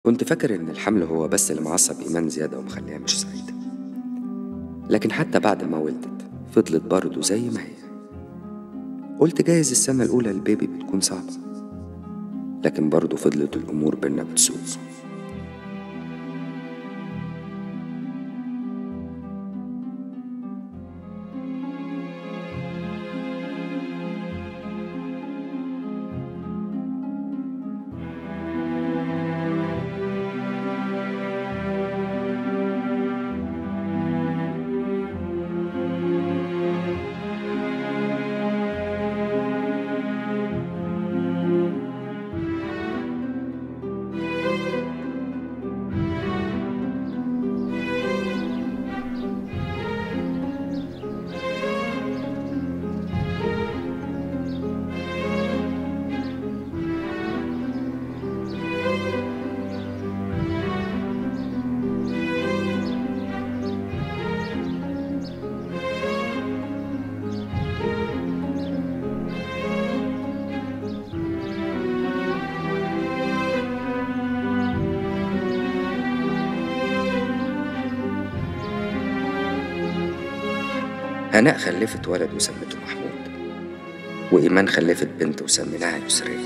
كنت فاكر إن الحمل هو بس اللي معصب إيمان زيادة ومخليها مش سعيدة لكن حتى بعد ما ولدت فضلت برضه زي ما هي قلت جايز السنة الأولى للبيبي بتكون صعبة لكن برضه فضلت الأمور بينا بتسوء هناء خلفت ولد وسمته محمود وإيمان خلفت بنت وسميناها يسرية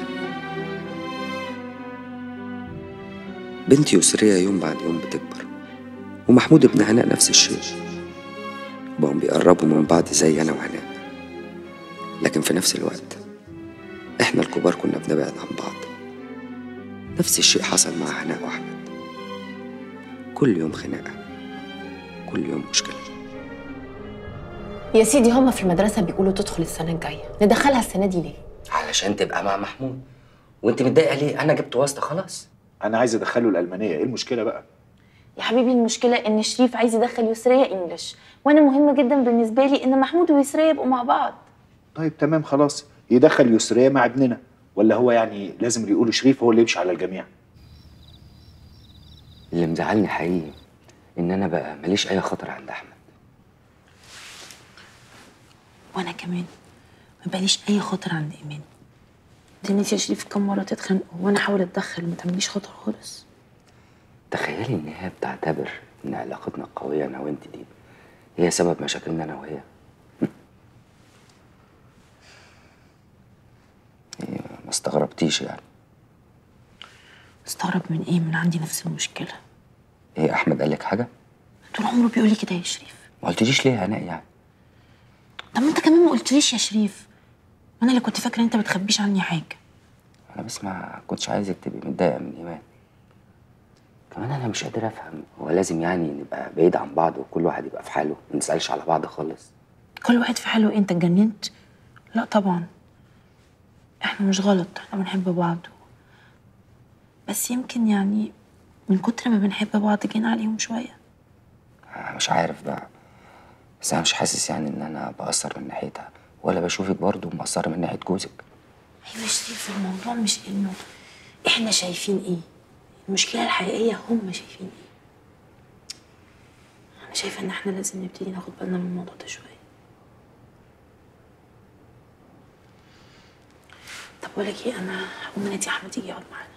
بنت يسرية يوم بعد يوم بتكبر ومحمود ابن هناء نفس الشيء بقوا بيقربوا من بعض زي أنا وهناء لكن في نفس الوقت إحنا الكبار كنا بنبعد عن بعض نفس الشيء حصل مع هناء وأحمد كل يوم خناقة كل يوم مشكلة يا سيدي هما في المدرسة بيقولوا تدخل السنة الجاية ندخلها السنة دي ليه؟ علشان تبقى مع محمود وانت متضايقه ليه انا جبت واسطه خلاص انا عايز ادخله الالمانيه ايه المشكله بقى يا حبيبي المشكلة إن شريف عايز يدخل يسرية إنجلش وأنا مهمة جدا بالنسبة لي إن محمود ويسرية يبقوا مع بعض طيب تمام خلاص يدخل يسريه مع ابننا ولا هو يعني لازم اللي يقولوا شريف هو اللي يمشي على الجميع اللي مزعلني حقيقي ان انا بقى ماليش اي خطر عند احمد وأنا كمان ما باليش أي خطر عند إيمان دنيتي يا شريف كم مرة تتخانقوا وأنا أحاول أتدخل ما تعمليش خطر خالص تخيلي ان هي بتعتبر ان علاقتنا القويه انا وانت دي هي سبب مشاكلنا انا وهي إيه، ما استغربتيش يعني استغرب من إيه من عندي نفس المشكلة ايه احمد قال لك حاجه طول عمره بيقول لي كده يا شريف ما قلتليش ليه يا هناء يعني طب ما أنت كمان ما قلتليش يا شريف أنا اللي كنت فاكرة أنت بتخبيش عني حاجة انا بس ما كنتش عايزك تبقي متضايقه من ايمان كمان انا مش قادر افهم هو لازم يعني نبقى بعيد عن بعض وكل واحد يبقى في حاله ما نسالش على بعض خالص كل واحد في حاله إيه أنت اتجننت لا طبعا احنا مش غلط احنا بنحب بعض بس يمكن يعني من كتر ما بنحب بعض جينا عليهم شوية أنا مش عارف بقى بس انا مش حاسس يعني ان انا بأثر من ناحيتها ولا بشوفك برضه مقصرة من ناحية جوزك أيوة يا شريف الموضوع مش إنه إحنا شايفين إيه المشكلة الحقيقية هم شايفين إيه أنا شايفة إن إحنا لازم نبتدي ناخد بالنا من الموضوع ده شوية طب بقول لك إيه أنا هقوم نادي أحمد يجي يقعد معانا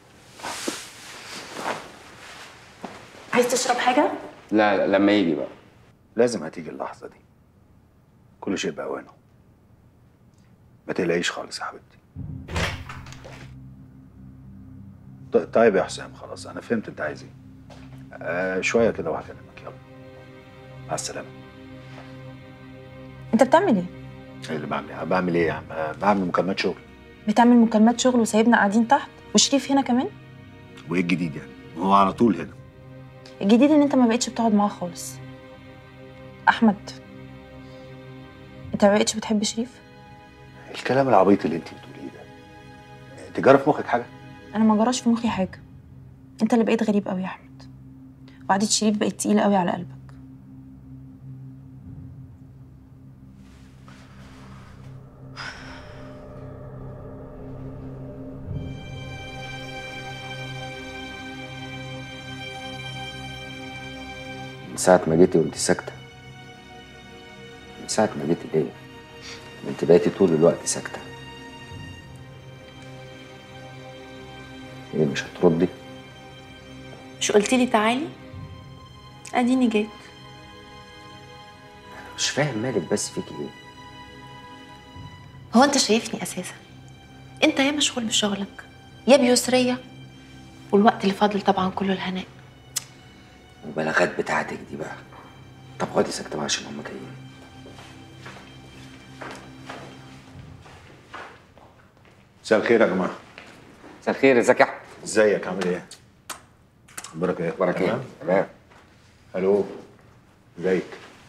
عايز تشرب حاجة؟ لا, لا لما يجي بقى لازم هتيجي اللحظه دي كل شيء باوانه ما تقلقيش خالص يا حبيبتي ط- طيب يا حسام خلاص انا فهمت انت عايز ايه آه شويه كده وهكلمك يلا مع السلامه أنت بتعمل إيه؟ ايه اللي بعمل ايه بعمل ايه يا عم آه بعمل مكالمات شغل بتعمل مكالمات شغل وسايبنا قاعدين تحت وشريف هنا كمان؟ وايه الجديد يعني هو على طول هنا الجديد ان انت ما بقتش بتقعد معاه خالص احمد انت ما بقتش بتحب شريف الكلام العبيط اللي انت بتقوليه ده انت جرى في مخك حاجه انا ما جراش في مخي حاجه انت اللي بقيت غريب قوي يا احمد وقعدة شريف بقت تقيله قوي على قلبك من ساعة ما جيتي وانت ساكتة من ساعة ما جيتي ليه انت بقيتي طول الوقت ساكتة ايه مش هتردي مش قلتي لي تعالي اديني جيت مش فاهم مالك بس فيكي ايه هو انت شايفني اساسا انت يا مشغول بشغلك يا بيسرية والوقت اللي فاضل طبعا كله الهناء المبالغات بتاعتك دي بقى طب اقعدي ساكته بقى عشان هم جايين مساء الخير يا جماعه مساء الخير ازيك يا احمد ازيك عامل ايه اخبارك ايه اخبارك ايه تمام؟ تمام الو ازيك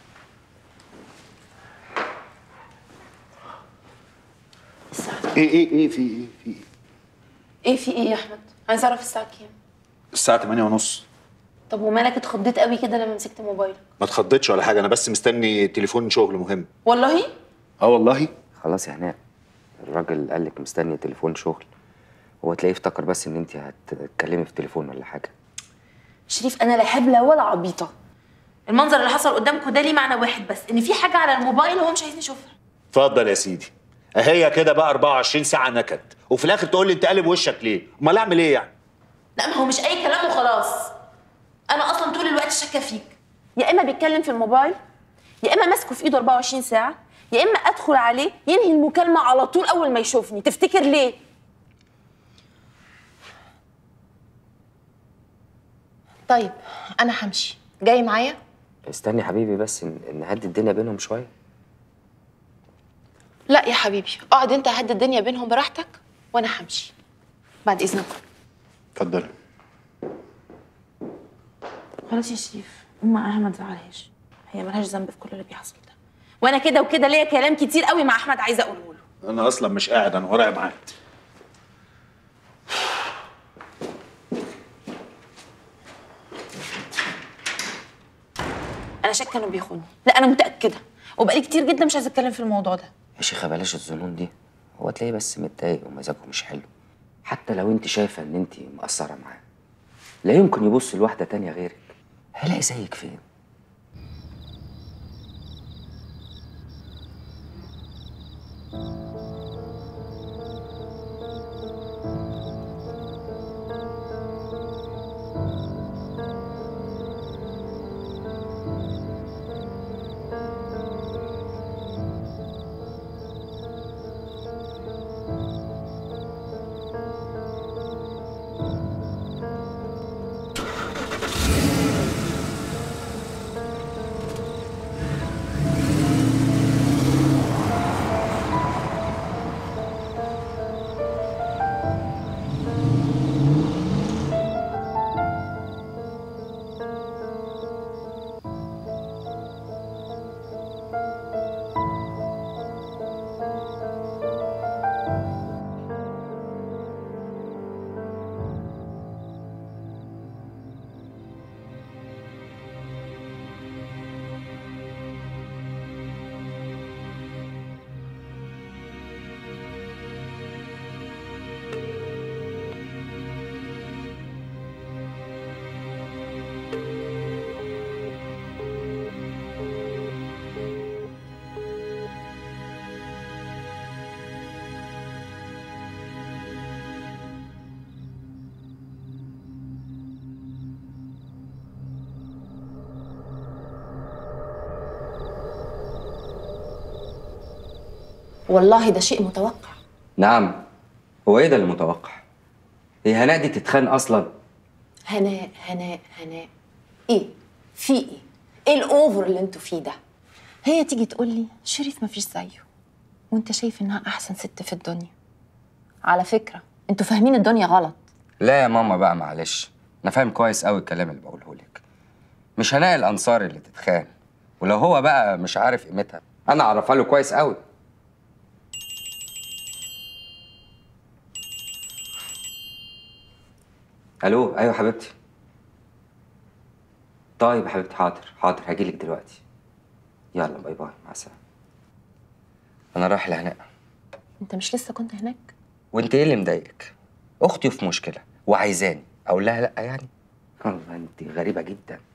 ايه ايه ايه في ايه في ايه ايه في ايه يا احمد عايز اعرف الساعة كام الساعه 8 ونص طب ومالك اتخضيت قوي كده لما مسكت موبايلك ما اتخضيتش ولا حاجه انا بس مستني تليفون شغل مهم والله اه والله خلاص يا هناء الراجل قال لك مستني تليفون شغل هو تلاقيه افتكر بس ان انت هتتكلمي في تليفون ولا حاجه شريف انا لا هبله ولا عبيطه المنظر اللي حصل قدامكم ده ليه معنى واحد بس ان في حاجه على الموبايل وهو مش عايزني اشوفها اتفضل يا سيدي اهي كده بقى 24 ساعه نكد وفي الاخر تقول لي انت قالب وشك ليه امال اعمل ايه يعني لا ما هو مش اي كلام وخلاص انا اصلا طول الوقت شاكه فيك يا اما بيتكلم في الموبايل يا اما ماسكه في ايده 24 ساعه يا اما ادخل عليه ينهي المكالمه على طول اول ما يشوفني تفتكر ليه طيب انا همشي جاي معايا استني يا حبيبي بس ن- نهدي الدنيا بينهم شويه لا يا حبيبي اقعد انت هدي الدنيا بينهم براحتك وانا همشي بعد اذنكم اتفضل خلاص يا شريف ام احمد ما تزعلهاش هي ملهاش ذنب في كل اللي بيحصل ده وانا كده وكده ليا كلام كتير قوي مع احمد عايزه اقوله له انا اصلا مش قاعد انا ورايا ميعاد انا شاكه انه بيخوني لا انا متاكده وبقالي كتير جدا مش عايزه اتكلم في الموضوع ده يا شيخه بلاش الظنون دي هو تلاقيه بس متضايق ومزاجه مش حلو حتى لو انت شايفه ان انت مقصره معاه لا يمكن يبص لواحده تانية غيرك هيلاقي زيك فين والله ده شيء متوقع نعم هو ايه ده اللي متوقع هي هناء دي تتخان اصلا هناء هناء هناء ايه في ايه ايه الاوفر اللي انتوا فيه ده هي تيجي تقول لي شريف مفيش زيه وانت شايف انها احسن ست في الدنيا على فكره انتوا فاهمين الدنيا غلط لا يا ماما بقى معلش انا فاهم كويس قوي الكلام اللي بقوله لك مش هناء الانصار اللي تتخان ولو هو بقى مش عارف قيمتها انا اعرفها له كويس قوي الو ايوه حبيبتي طيب يا حبيبتي حاضر حاضر هجيلك دلوقتي يلا باي باي مع السلامه انا رايح لهناء انت مش لسه كنت هناك وانت ايه اللي مضايقك اختي في مشكله وعايزاني اقول لها لا يعني والله انت غريبه جدا